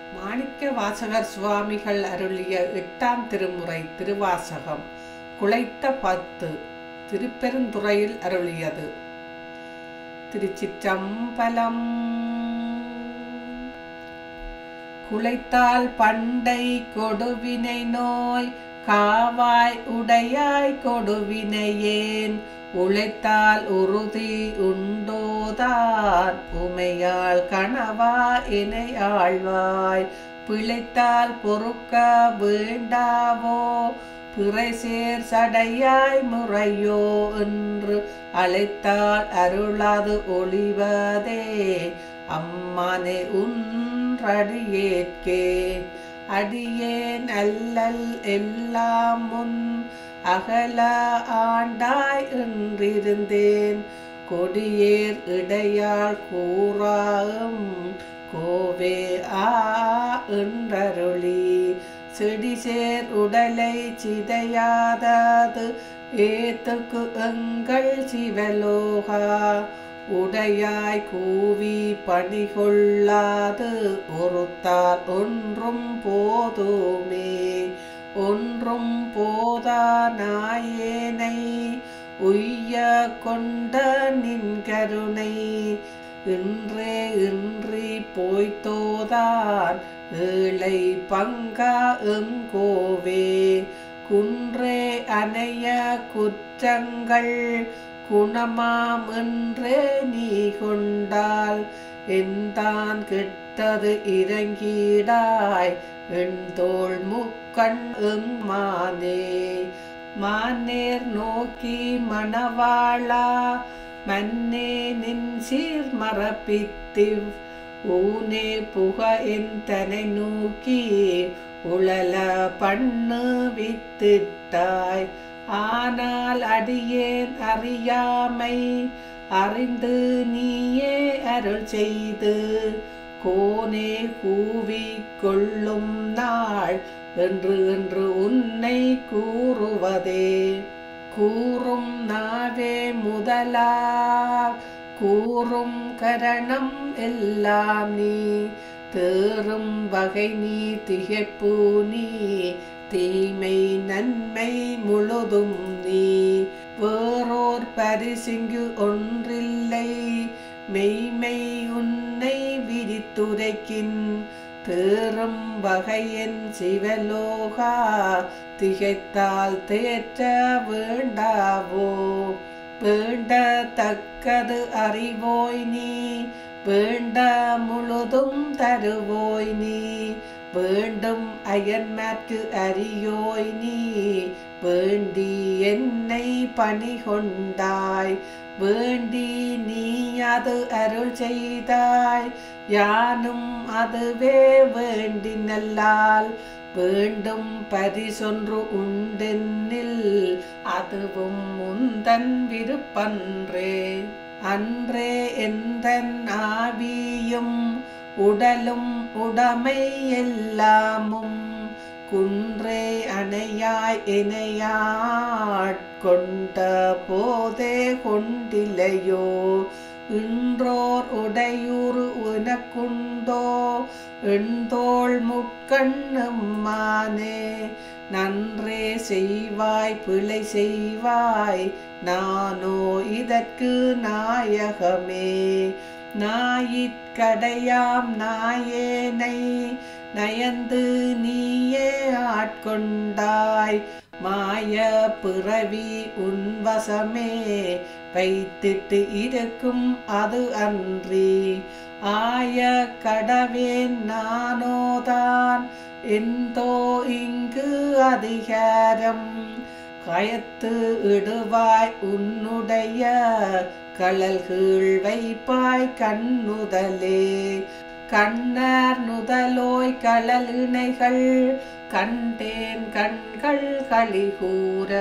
மாணிக்க வாசகர் சுவாமிகள் அருளிய எட்டாம் திருமுறை திருவாசகம் குளைத்த பத்து திருப்பெருந்துறையில் அருளியது திருச்சிற்றம்பலம் குளைத்தால் பண்டை கொடுவினை நோய் காவாய் உடையாய் கொடுவினையேன் உழைத்தால் உறுதி உண்டோதான் உமையாள் கணவா இணை ஆழ்வாய் பிழைத்தால் பொறுக்க வேண்டாவோ பிறைசேர் சடையாய் முறையோ என்று அழைத்தால் அருளாது ஒளிவதே அம்மானே உன்றடியேற்கே அடியேன் அல்லல் எல்லாம் முன் அகல ஆண்டாய் என்றிருந்தேன் கொடியேர் இடையாள் கூறாம் கோவே ஆ என்றருளி செடிசேர் உடலை சிதையாதது ஏத்துக்கு எங்கள் சிவலோகா உடையாய் கூவி பணிகொள்ளாது ஒருத்தால் ஒன்றும் போதுமே ஒன்றும் போதா நாயேனை உய்ய கொண்ட நின் கருணை இன்றே இன்றி போய்த்தோதான் ஏழை பங்கா எங்கோவே குன்றே அணைய குற்றங்கள் குணமாம் என்றே நீ கொண்டால் எந்தான் கெட்டது இறங்கிடாய் எண்தோள் முக்கண் எம்மானே மானேர் நோக்கி மணவாளா மன்னே நின் சீர் மரப்பித்திவ் ஊனே புக என் தனை நோக்கி உழல பண்ணு வித்திட்டாய் ஆனால் அடியேன் அறியாமை அறிந்து நீயே அருள் செய்து கோனே கூவி கொள்ளும் நாள் என்று என்று உன்னை கூறுவதே கூறும் நாவே முதலா கூறும் கரணம் எல்லாம் நீ தேறும் வகை நீ திகைப்பு நீ தீமை நன்மை முழுதும் நீ வேறோர் பரிசிங்கு ஒன்றில்லை மெய்மை உன்னை விரித்துரைக்கின் தேறும் வகையன் சிவலோகா திகைத்தால் தேற்ற வேண்டாவோ வேண்டத்தக்கது அறிவோய் நீ வேண்ட முழுதும் தருவோய் நீ வேண்டும் அயன்மார்க்கு அறியோய் நீ வேண்டி என்னை பணி கொண்டாய் வேண்டி நீ அது அருள் செய்தாய் யானும் அதுவே வேண்டி நல்லால் வேண்டும் பரிசொன்று உண்டென்னில் அதுவும் முந்தன் விருப்பன்றே அன்றே எந்தன் ஆவியும் உடலும் உடமை எல்லாமும் குன்றே அணையாய் இணையாட்கொண்ட போதே கொண்டிலையோ இன்றோர் உடையூறு உனக்குண்டோ எண்தோள் முட்கண்ணும்மானே நன்றே செய்வாய் பிழை செய்வாய் நானோ இதற்கு நாயகமே நாயிற்கடையாம் நாயேனை நயந்து நீயே ஆட்கொண்டாய் மாய பிறவி உன்வசமே வைத்திட்டு இருக்கும் அது அன்றி ஆய கடவேன் நானோதான் எந்தோ இங்கு அதிகாரம் கயத்து இடுவாய் உன்னுடைய கழல்கீழ் வைப்பாய் கண்ணுதலே கண்ணார் நுதலோய் கழல் இணைகள் கண்டேன் கண்கள் களிகூற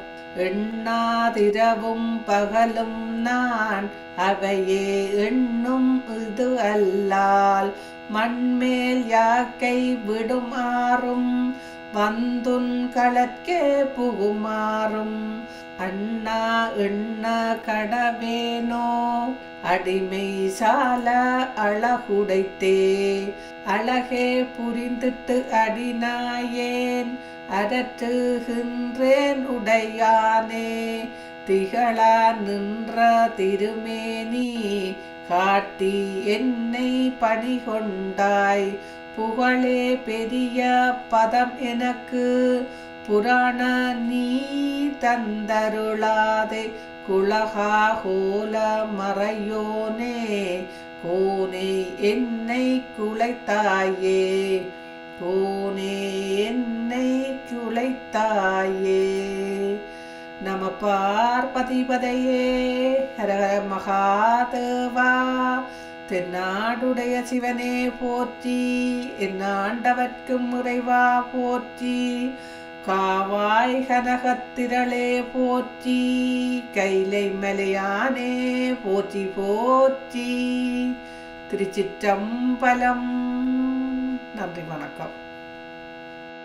எண்ணாதிரவும் பகலும் நான் அவையே எண்ணும் இது அல்லால் மண்மேல் யாக்கை விடுமாறும் வந்துன் களற்கே புகுமாறும் அண்ணா எண்ண கடவேனோ அடிமை சால அழகுடைத்தே அழகே புரிந்திட்டு அடினாயேன் அரற்றுகின்றேன் உடையானே திகழா நின்ற திருமேனி காட்டி என்னை பணிகொண்டாய் புகழே பெரிய பதம் எனக்கு புராண நீ தந்தருளாதே குலகா கோல மறையோனே கோனே என்னை குலைத்தாயே கோனே என்னை குலைத்தாயே நம பார்ப்பதிபதையே ஹரஹர மகாதேவா தென்னாடுடைய சிவனே போற்றி என் ஆண்டவர்க்கும் முறைவா போற்றி காவாய் கனகத்திரளே போற்றி கைலை மலையானே போற்றி போற்றி திருச்சிற்றம்பலம் நன்றி வணக்கம்